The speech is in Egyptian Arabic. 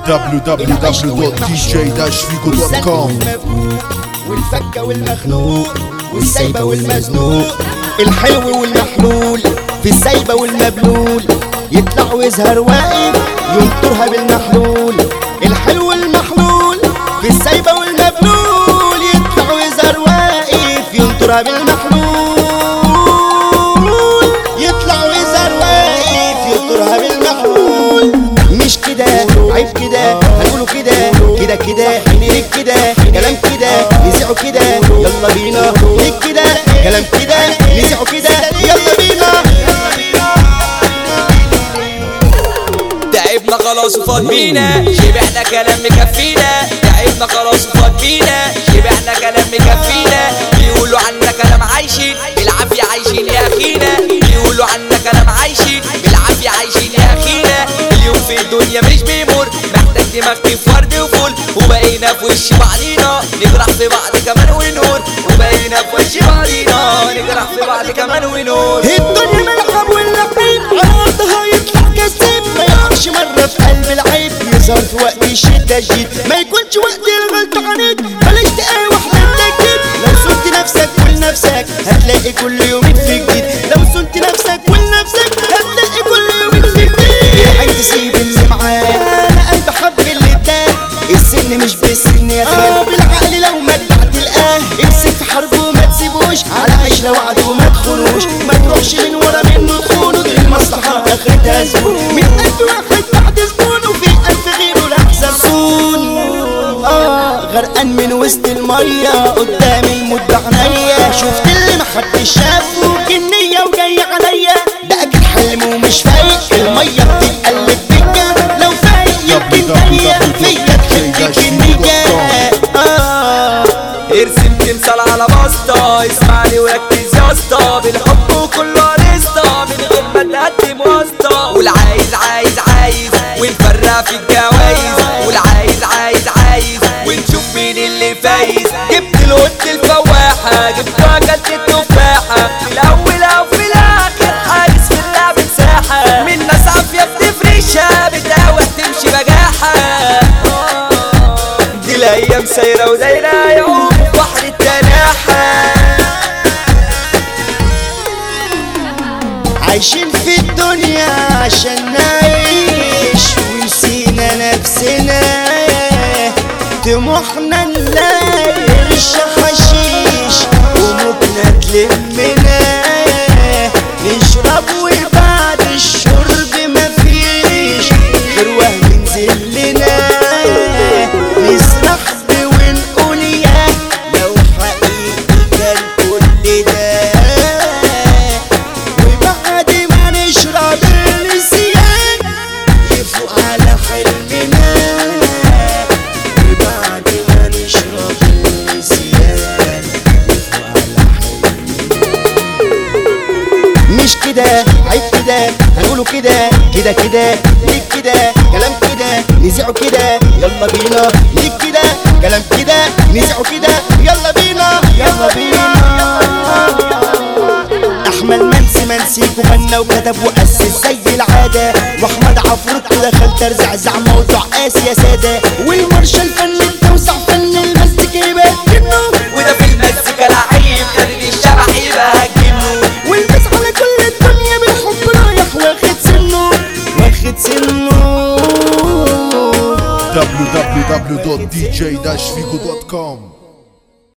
www.dj-figo.com والفكة والمخنوق والسايبة والمزنوق الحلو والمحلول في السايبة والمبلول يطلع ويظهر واقف ينطرها بالمحلول الحلو والمحلول في السايبة والمبلول يطلع ويظهر واقف ينطرها بالمحلول يطلع ويظهر واقف ينطرها بالمحلول مش كده عيب كده هنقوله كده كده كده ليك كده كلام كده نزعه كده يلا بينا ليك كده كلام كده نزعه كده يلا بينا تعبنا خلاص وفاض بينا شبعنا كلام مكفينا تعبنا خلاص وفاض بينا شبعنا كلام مكفينا بيقولوا عنا كلام عايشين بالعافية عايشين يا أخينا بيقولوا عنا كلام عايشين بالعافية عايشين يا أخينا اليوم في الدنيا مش بيمر محتاج دماغ في ورد وفل وبقينا في وش بعضينا نجرح في بعض كمان ونور وبقينا في وش بعضينا نجرح في بعض كمان ونور الدنيا ملعب واللعبين على ارضها يطلع كسب ما يقعش مرة في قلب العيب يظهر في وقت الشدة جديد ما يكونش وقت الغلط عنيد بلاش تقاوي واحدة تأكد لو صنت نفسك ولنفسك هتلاقي كل يوم في جديد لو صنت نفسك ولنفسك هتلاقي كل يوم في جديد عايز تسيب اللي معاه انا قلب حب اللي اداه السن مش بالسن يا خال بالعقل لو ما تلقاه امسك في حربه وما تسيبوش على عشرة وعد وما تخونوش ما تروحش من ورا منه تخونه دي المصلحة اخرتها زبون من ألف واحد بعد زبون وفي ألف غيره لحظة صون آه غرقان من وسط المية قدام الموت بعناية شفت اللي محدش شافه كنية وجاي عليا ده أكيد حلم ومش فايق المية بتتقلب بيا لو فايق يمكن جاية فيا تحب كنية آه ارسم تمثال على بسطة اسمعني وركز يا اسطى بالحب وكله لسطة من غير ما تقدم واسطة والعايز عايز عايز ونفرق في الجوايز والعايز عايز عايز ونشوف مين اللي فايز جبت القط الفواحة جبت واكلت التفاحة في الأول أو في الآخر حارس في اللعب مساحة من ناس عافية بتفرشها بتقاوح تمشي بجاحة دي الايام سايره ودايره يعوم بحر التناحه عايشين في الدنيا عشان نعيش ونسينا نفسنا طموحنا نلاقي قرش حشيش وموجنا تلمنا نشرب وبعد الشرب مفيش غير وهم ينزل لنا نسرح ونقول يا لو حقيقي كان كل ده وبعد ما نشرب النسيان يفوق على حلمنا وبعد ما نشرب النسيان يفوق على حلمنا مش كده عيب كده هنقوله كده كده كده ليك كده كلام كده نزعه كده يلا بينا ليك كده كلام كده نزعه كده يلا بينا يلا بينا احمد منسي منسي وغنى وكتب واسس زي العاده واحمد عفروت دخل ترزع موضوع قاسي يا ساده والمرشا الفن التوزع فن المزيكا يبقى كنه وده في المزيكا لعيب خلي الشبح يبقى هجنه والبس على كل الدنيا بالحب رايح واخد سنه واخد سنه www.dj-figo.com